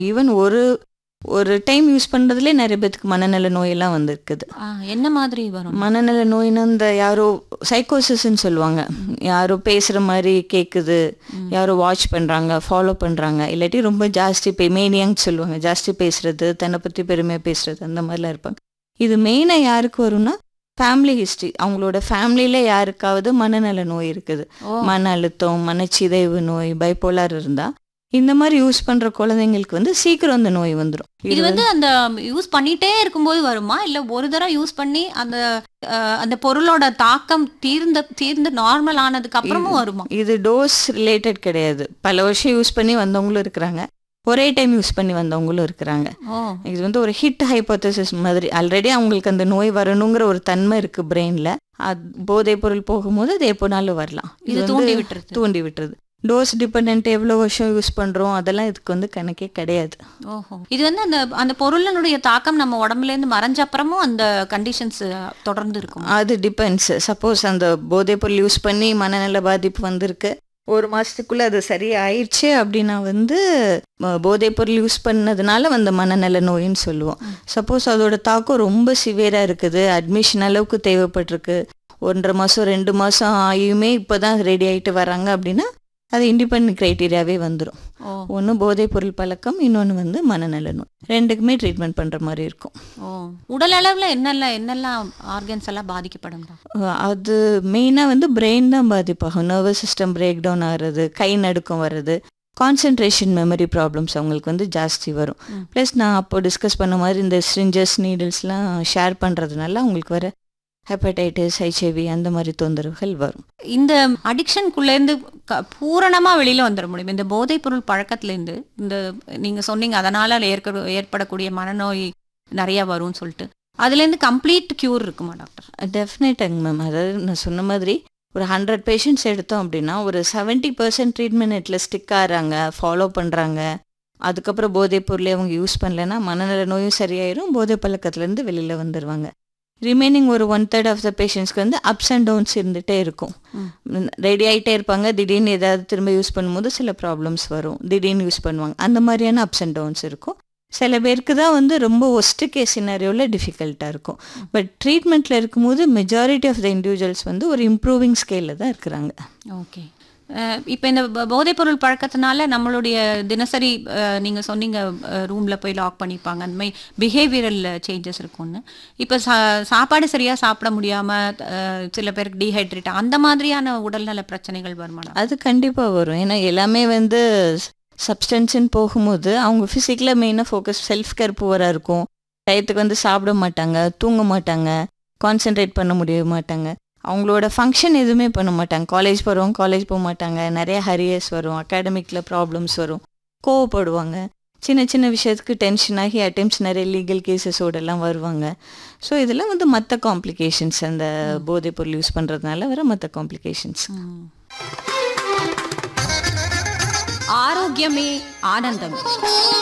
Even ஒரு ஒரு time use பண்ணுறதுலே நிறைய பேத்துக்கு மனநல நோயெல்லாம் வந்திருக்குது ஆ, என்ன மாதிரி வரும் மனநல நோயின்னு இந்த யாரோ சைக்கோசிஸ்ன்னு சொல்லுவாங்க யாரோ பேசுகிற மாதிரி கேட்குது யாரோ வாட்ச் பண்ணுறாங்க ஃபாலோ பண்ணுறாங்க இல்லாட்டி ரொம்ப ஜாஸ்தி பே மேனியான்னு சொல்லுவாங்க ஜாஸ்தி பேசுறது தன்னை பற்றி பெருமையாக பேசுறது அந்த மாதிரிலாம் இருப்பாங்க இது மெயினாக யாருக்கு வரும்னா ஃபேமிலி ஹிஸ்ட்ரி அவங்களோட ஃபேமிலியில் யாருக்காவது மனநல நோய் இருக்குது ஓ மன அழுத்தம் மனச்சிதைவு நோய் பைப்போலார் இருந்தால் இந்த மாதிரி யூஸ் பண்ணுற குழந்தைங்களுக்கு வந்து சீக்கிரம் அந்த நோய் வந்துடும் இது வந்து அந்த யூஸ் பண்ணிட்டே இருக்கும்போது வருமா இல்ல ஒரு தடவை யூஸ் பண்ணி அந்த அஹ், அந்த பொருளோட தாக்கம் தீர்ந்த தீர்ந்து நார்மல் ஆனதுக்கு அப்புறமும் வருமா இது டோஸ் ரிலேட்டட் கிடையாது பல வருஷம் யூஸ் பண்ணி வந்தவங்களும் இருக்கிறாங்க ஒரே டைம் யூஸ் பண்ணி வந்தவங்களும் இருக்கிறாங்க ஓ இது வந்து ஒரு ஹிட் ஹைப்போதசிஸ் மாதிரி ஆல்ரெடி அவங்களுக்கு அந்த நோய் வரணுங்கிற ஒரு தன்மை இருக்கு பிரெயின்ல அது போதைப் பொருள் போகும்போது அது எப்போனாலும் வரலாம் இது வந்து தூண்டி விட்டுருது தூண்டி விட்டுருது டோஸ் டிபெண்ட் எவ்வளோ வருஷம் யூஸ் பண்றோம் அதெல்லாம் இதுக்கு வந்து கணக்கே கிடையாது ஓஹோ இது வந்து அந்த அந்த பொருளினுடைய தாக்கம் நம்ம உடம்புல இருந்து மறைஞ்ச அப்புறமும் அந்த கண்டிஷன்ஸ் தொடர்ந்து இருக்கும் அது டிபெண்ட்ஸ் சப்போஸ் அந்த போதைப் பொருள் யூஸ் பண்ணி மனநல பாதிப்பு வந்திருக்கு ஒரு மாசத்துக்குள்ள அது சரியாயிடுச்சு அப்படின்னா வந்து ம- போதைப் பொருள் யூஸ் பண்ணதுனால வந்த மனநல நோயின்னு சொல்லுவோம் சப்போஸ் அதோட தாக்கம் ரொம்ப சிவியரா இருக்குது அட்மிஷன் அளவுக்கு தேவைப்பட்டிருக்கு ஒன்றரை மாசம் ரெண்டு மாசம் ஆகியுமே இப்போதான் ரெடி ஆயிட்டு வராங்க அப்படின்னா அது இண்டிபெண்ட் கிரைட்டீரியாவே வந்துடும் ஓ ஒன்று போதைப் பொருள் பழக்கம் இன்னொன்று வந்து மனநல நோய் ரெண்டுக்குமே ட்ரீட்மெண்ட் பண்ற மாதிரி இருக்கும் ஓ உடல் அளவுல என்னெல்லாம் என்னெல்லாம் ஆர்கன்ஸ் எல்லாம் பாதிக்கப்படும் அஹ் அது மெயினாக வந்து பிரெயின் தான் பாதிப்பாகும் நர்வஸ் சிஸ்டம் பிரேக் டவுன் ஆகிறது கை நடுக்கம் வர்றது கான்சென்ட்ரேஷன் மெமரி ப்ராப்ளம்ஸ் அவங்களுக்கு வந்து ஜாஸ்தி வரும் ம். ப்ளஸ் நான் அப்போ டிஸ்கஸ் பண்ண மாதிரி இந்த ஸ்ட்ரிஞ்சஸ் நீடில்ஸ்லாம் ஷேர் பண்ணுறதுனால அவங்களுக்கு வர ஹெப்படைட்டிஸ் ஹெச்ஐவி அந்த மாதிரி தொந்தரவுகள் வரும் இந்த அடிக்ஷனுக்குள்ள இருந்து க- பூரணமா வெளியில வந்துட முடியும் இந்த போதைப் பொருள் பழக்கத்துல இருந்து இந்த நீங்க சொன்னீங்க அதனால ஏற்க ஏற்படக்கூடிய மனநோய் நிறைய வரும்னு சொல்லிட்டு அதுல இருந்து கம்ப்ளீட் கியூர் இருக்குமா டாக்டர் டெஃபினட்டாங்க மேம் அதாவது நான் சொன்ன மாதிரி ஒரு ஹண்ட்ரட் பேஷண்ட்ஸ் எடுத்தோம் அப்படின்னா ஒரு செவன்ட்டி பர்சன்ட் ட்ரீட்மெண்ட்டில் ஸ்டிக் ஆகிறாங்க ஃபாலோ பண்ணுறாங்க அதுக்கப்புறம் போதைப் பொருளை அவங்க யூஸ் பண்ணலைன்னா மனநல நோயும் சரியாயிரும் போதை பழக்கத்துலேருந்து வெளியில் வந்துடுவாங்க ரிமைனிங் ஒரு ஒன் தேர்ட் ஆஃப் த பேஷண்ட்ஸ்க்கு வந்து அப்ஸ் அண்ட் டவுன்ஸ் இருந்துகிட்டே இருக்கும் ரெடி ஆகிட்டே இருப்பாங்க திடீர்னு ஏதாவது திரும்ப யூஸ் பண்ணும்போது சில ப்ராப்ளம்ஸ் வரும் திடீர்னு யூஸ் பண்ணுவாங்க அந்த மாதிரியான அப்ஸ் அண்ட் டவுன்ஸ் இருக்கும் சில பேருக்கு தான் வந்து ரொம்ப ஒஸ்ட் கேஸ் சினாரியோவில் டிஃபிகல்ட்டாக இருக்கும் பட் ட்ரீட்மெண்ட்டில் இருக்கும்போது மெஜாரிட்டி ஆஃப் த இண்டிவிஜுவல்ஸ் வந்து ஒரு இம்ப்ரூவிங் ஸ்கேலில் தான் இருக்கிறாங்க ஓகே இப்போ இந்த ப- போதைப் பொருள் பழக்கத்தினால நம்மளுடைய தினசரி அஹ், நீங்க சொன்னீங்க ரூம்ல போய் லாக் பண்ணிப்பாங்க அந்த மாதிரி பிஹேவியரல் சேஞ்சஸ் இருக்கும்னு இப்போ சா சாப்பாடு சரியா சாப்பிட முடியாம அஹ், சில பேருக்கு டீஹைட்ரேட் அந்த மாதிரியான உடல்நல பிரச்சனைகள் வருமா டாக்டர்? அது கண்டிப்பாக வரும் ஏன்னா எல்லாமே வந்து சப்ஸ்டன்ஸ்ன்னு போகும்போது அவங்க ஃபிசிக்கலாக மெயினாக ஃபோக்கஸ் செல்ஃப் கேர் புவராக இருக்கும் டயத்துக்கு வந்து சாப்பிட மாட்டாங்க தூங்க மாட்டாங்க கான்சென்ட்ரேட் பண்ண முடிய மாட்டாங்க அவங்களோட ஃபங்க்ஷன் எதுவுமே பண்ண மாட்டாங்க காலேஜ் போகிறவங்க காலேஜ் போக மாட்டாங்க நிறைய ஹரியர்ஸ் வரும் அகாடமிக்கில் ப்ராப்ளம்ஸ் வரும் கோவப்படுவாங்க சின்ன சின்ன விஷயத்துக்கு டென்ஷன் ஆகி அட்டெம்ப்ட்ஸ் நிறைய லீகல் கேசஸோடெல்லாம் வருவாங்க ஸோ இதெல்லாம் வந்து மற்ற காம்ப்ளிகேஷன்ஸ் அந்த போதைப் பொருள் யூஸ் பண்ணுறதுனால வர மற்ற காம்ப்ளிகேஷன்ஸ் ம். ஆரோக்கியமே ஆனந்தம்